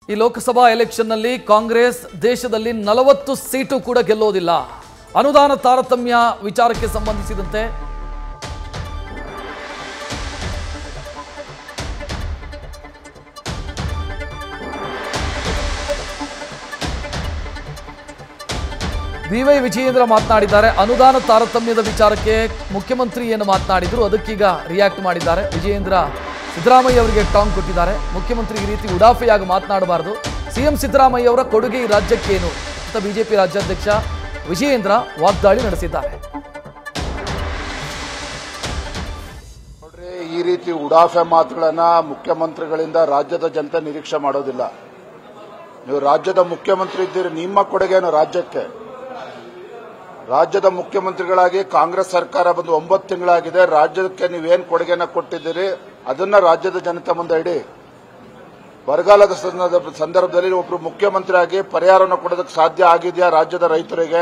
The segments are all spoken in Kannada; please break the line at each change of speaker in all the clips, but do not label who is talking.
ಈ ಲೋಕಸಭಾ ಎಲೆಕ್ಷನ್ನಲ್ಲಿ ಕಾಂಗ್ರೆಸ್ ದೇಶದಲ್ಲಿ ನಲವತ್ತು ಸೀಟು ಕೂಡ ಗೆಲ್ಲೋದಿಲ್ಲ ಅನುದಾನ ತಾರತಮ್ಯ ವಿಚಾರಕ್ಕೆ ಸಂಬಂಧಿಸಿದಂತೆ ಬಿ ವೈ ವಿಜಯೇಂದ್ರ ಮಾತನಾಡಿದ್ದಾರೆ ಅನುದಾನ ತಾರತಮ್ಯದ ವಿಚಾರಕ್ಕೆ ಮುಖ್ಯಮಂತ್ರಿ ಏನು ಮಾತನಾಡಿದ್ರು ಅದಕ್ಕೀಗ ರಿಯಾಕ್ಟ್ ಮಾಡಿದ್ದಾರೆ ವಿಜಯೇಂದ್ರ ಸಿದ್ದರಾಮಯ್ಯ ಅವರಿಗೆ ಟಾಂಗ್ ಕೊಟ್ಟಿದ್ದಾರೆ ಮುಖ್ಯಮಂತ್ರಿ ಈ ರೀತಿ ಉಡಾಫೆಯಾಗಿ ಮಾತನಾಡಬಾರದು ಸಿಎಂ ಸಿದ್ದರಾಮಯ್ಯ ಅವರ ಕೊಡುಗೆ ಈ ರಾಜ್ಯಕ್ಕೇನು ಅಂತ ಬಿಜೆಪಿ ರಾಜ್ಯಾಧ್ಯಕ್ಷ ವಿಜಯೇಂದ್ರ ವಾಗ್ದಾಳಿ ನಡೆಸಿದ್ದಾರೆ
ನೋಡ್ರಿ ಈ ರೀತಿ ಉಡಾಫೆ ಮಾತುಗಳನ್ನ ಮುಖ್ಯಮಂತ್ರಿಗಳಿಂದ ರಾಜ್ಯದ ಜನತೆ ನಿರೀಕ್ಷೆ ಮಾಡೋದಿಲ್ಲ ನೀವು ರಾಜ್ಯದ ಮುಖ್ಯಮಂತ್ರಿ ಇದ್ದೀರಿ ನಿಮ್ಮ ಕೊಡುಗೆನು ರಾಜ್ಯಕ್ಕೆ ರಾಜ್ಯದ ಮುಖ್ಯಮಂತ್ರಿಗಳಾಗಿ ಕಾಂಗ್ರೆಸ್ ಸರ್ಕಾರ ಬಂದು ಒಂಬತ್ತು ತಿಂಗಳಾಗಿದೆ ರಾಜ್ಯಕ್ಕೆ ನೀವೇನ್ ಕೊಡುಗೆನ ಕೊಟ್ಟಿದ್ದೀರಿ ಅದನ್ನ ರಾಜ್ಯದ ಜನತೆ ಮುಂದೆ ಇಡಿ ಬರಗಾಲದ ಸಂದರ್ಭ- ಸಂದರ್ಭದಲ್ಲಿ ಒಬ್ರು ಮುಖ್ಯಮಂತ್ರಿ ಆಗಿ ಪರಿಹಾರವನ್ನು ಕೊಡೋದಕ್ಕೆ ಸಾಧ್ಯ ಆಗಿದೆಯಾ ರಾಜ್ಯದ ರೈತರಿಗೆ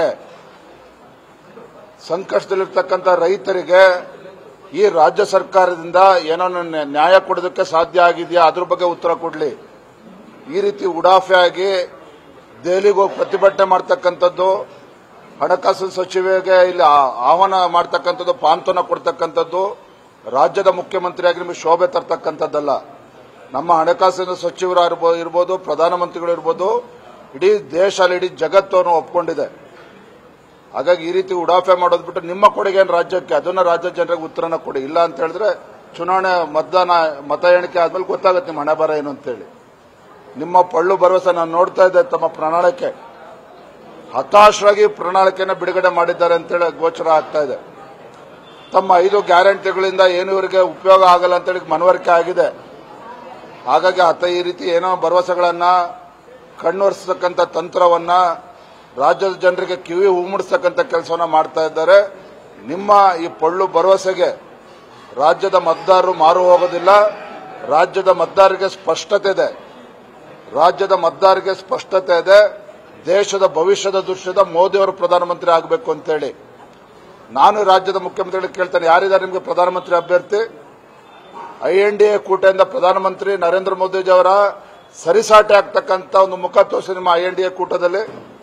ಸಂಕಷ್ಟದಲ್ಲಿರ್ತಕ್ಕಂಥ ರೈತರಿಗೆ ಈ ರಾಜ್ಯ ಸರ್ಕಾರದಿಂದ ಏನೋ ನ್ಯ- ನ್ಯಾಯ ಕೊಡೋದಕ್ಕೆ ಸಾಧ್ಯ ಆಗಿದೆಯಾ ಅದ್ರ ಬಗ್ಗೆ ಉತ್ತರ ಕೊಡ್ಲಿ ಈ ರೀತಿ ಉಡಾಫೆ ಆಗಿ ದೆಹಲಿಗೆ ಹೋಗಿ ಪ್ರತಿಭಟನೆ ಮಾಡ್ತಕ್ಕಂಥದ್ದು ಹಣಕಾಸು ಸಚಿವೆಗೆ ಇಲ್ಲಿ ಆ- ಆಹ್ವಾನ ಮಾಡ್ತಕ್ಕಂಥದ್ದು ಪಾಂತನ ಕೊಡ್ತಕ್ಕಂಥದ್ದು ರಾಜ್ಯದ ಮುಖ್ಯಮಂತ್ರಿಯಾಗಿ ನಿಮಗೆ ಶೋಭೆ ತರ್ತಕ್ಕಂಥದ್ದಲ್ಲ ನಮ್ಮ ಹಣಕಾಸಿನ ಸಚಿವರು ಇರ್ಬೋದು- ಇರ್ಬೋದು ಪ್ರಧಾನಮಂತ್ರಿಗಳು ಇರ್ಬೋದು ಇಡೀ ದೇಶ ಅಲ್ಲ, ಇಡೀ ಜಗತ್ತನ್ನು ಒಪ್ಕೊಂಡಿದೆ ಹಾಗಾಗಿ ಈ ರೀತಿ ಉಡಾಫೆ ಮಾಡೋದು ಬಿಟ್ಟು ನಿಮ್ಮ ಕೊಡುಗೆ ಏನು ರಾಜ್ಯಕ್ಕೆ ಅದನ್ನ ರಾಜ್ಯ ಜನರಿಗೆ ಉತ್ತರನ ಕೊಡಿ ಇಲ್ಲ ಅಂತ ಹೇಳಿದ್ರೆ ಚುನಾವಣೆ ಮತದಾನ ಮತ ಎಣಿಕೆ ಆದ್ಮೇಲೆ ಗೊತ್ತಾಗುತ್ತೆ ನಿಮ್ಮ ಹಣೆ ಬರ ಏನು ಅಂತೇಳಿ ನಿಮ್ಮ ಪಳ್ಳು ಭರವಸೆ ನಾನು ನೋಡ್ತಾ ಇದ್ದೆ ತಮ್ಮ ಪ್ರಣಾಳಿಕೆ ಹತಾಶರಾಗಿ ಪ್ರಣಾಳಿಕೆನ ಬಿಡುಗಡೆ ಮಾಡಿದ್ದಾರೆ ಅಂತೇಳಿ ಗೋಚರ ಆಗ್ತಾ ಇದೆ ತಮ್ಮ ಐದು ಗ್ಯಾರಂಟಿಗಳಿಂದ ಏನು ಇವರಿಗೆ ಉಪಯೋಗ ಆಗಲ್ಲ ಅಂತೇಳಿ ಮನವರಿಕೆ ಆಗಿದೆ ಹಾಗಾಗಿ ಆತ ಈ ರೀತಿ ಏನೋ ಭರವಸೆಗಳನ್ನ ಕಣ್ಣೊರೆಸ್ತಕ್ಕಂಥ ತಂತ್ರವನ್ನ ರಾಜ್ಯದ ಜನರಿಗೆ ಕಿವಿ ಉಮ್ಮಡಿಸ್ತಕ್ಕಂಥ ಕೆಲಸವನ್ನ ಮಾಡ್ತಾ ಇದ್ದಾರೆ ನಿಮ್ಮ ಈ ಪೊಳ್ಳು ಭರವಸೆಗೆ ರಾಜ್ಯದ ಮತದಾರರು ಮಾರು ಹೋಗೋದಿಲ್ಲ ರಾಜ್ಯದ ಮತದಾರರಿಗೆ ಸ್ಪಷ್ಟತೆ ಇದೆ ರಾಜ್ಯದ ಮತದಾರರಿಗೆ ಸ್ಪಷ್ಟತೆ ಇದೆ ದೇಶದ ಭವಿಷ್ಯದ ದೃಶ್ಯದ ಮೋದಿ ಅವರು ಪ್ರಧಾನಮಂತ್ರಿ ಆಗಬೇಕು ಅಂತೇಳಿ ನಾನು ರಾಜ್ಯದ ಮುಖ್ಯಮಂತ್ರಿಗಳಿಗೆ ಕೇಳ್ತೇನೆ ಯಾರಿದ್ದಾರೆ ನಿಮಗೆ ಪ್ರಧಾನಮಂತ್ರಿ ಅಭ್ಯರ್ಥಿ ಐ ಎನ್ ಡಿ ಎ ಕೂಟದಿಂದ ಪ್ರಧಾನಮಂತ್ರಿ ನರೇಂದ್ರ ಮೋದಿಜಿ ಅವರ ಸರಿಸಾಟಿ ಆಗ್ತಕ್ಕಂಥ ಒಂದು ಮುಖ ತೋರಿಸಿ ನಿಮ್ಮ ಐ ಎನ್ ಡಿ ಎ ಕೂಟದಲ್ಲಿ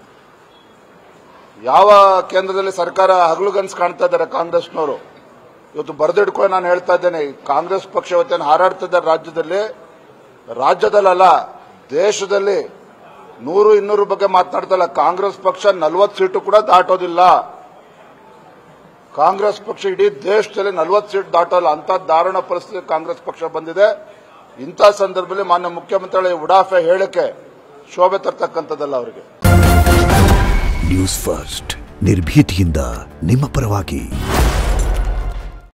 ಯಾವ ಕೇಂದ್ರದಲ್ಲಿ ಸರ್ಕಾರ ಹಗಲುಗನ್ಸು ಕಾಣ್ತಾ ಇದ್ದಾರೆ ಕಾಂಗ್ರೆಸ್ನವರು ಇವತ್ತು ಬರೆದಿಡ್ಕೊಂಡು ನಾನು ಹೇಳ್ತಾ ಇದ್ದೇನೆ ಈ ಕಾಂಗ್ರೆಸ್ ಪಕ್ಷ ಇವತ್ತೇನು ಹಾರಾಡ್ತಿದ್ದಾರೆ ರಾಜ್ಯದಲ್ಲಿ ರಾಜ್ಯದಲ್ಲಲ್ಲ ದೇಶದಲ್ಲಿ ನೂರು ಇನ್ನೂರು ಬಗ್ಗೆ ಮಾತನಾಡ್ತಲ್ಲ ಕಾಂಗ್ರೆಸ್ ಪಕ್ಷ ನಲವತ್ತು ಸೀಟು ಕೂಡ ದಾಟೋದಿಲ್ಲ ಕಾಂಗ್ರೆಸ್ ಪಕ್ಷ ಇಡೀ ದೇಶದಲ್ಲಿ ನಲವತ್ತು ಸೀಟ್ ದಾಟೋಲ್ಲ ಅಂತ ದಾರುಣ ಪರಿಸ್ಥಿತಿ ಕಾಂಗ್ರೆಸ್ ಪಕ್ಷ ಬಂದಿದೆ ಇಂಥ ಸಂದರ್ಭದಲ್ಲಿ ಮಾನ್ಯ ಮುಖ್ಯಮಂತ್ರಿಗಳ ಈ ಉಡಾಫೆ ಹೇಳಿಕೆ ಶೋಭೆ ತರ್ತಕ್ಕಂಥದ್ದಲ್ಲ ಅವರಿಗೆ
ನ್ಯೂಸ್ ಫಸ್ಟ್ ನಿರ್ಭೀತಿಯಿಂದ ನಿಮ್ಮ ಪರವಾಗಿ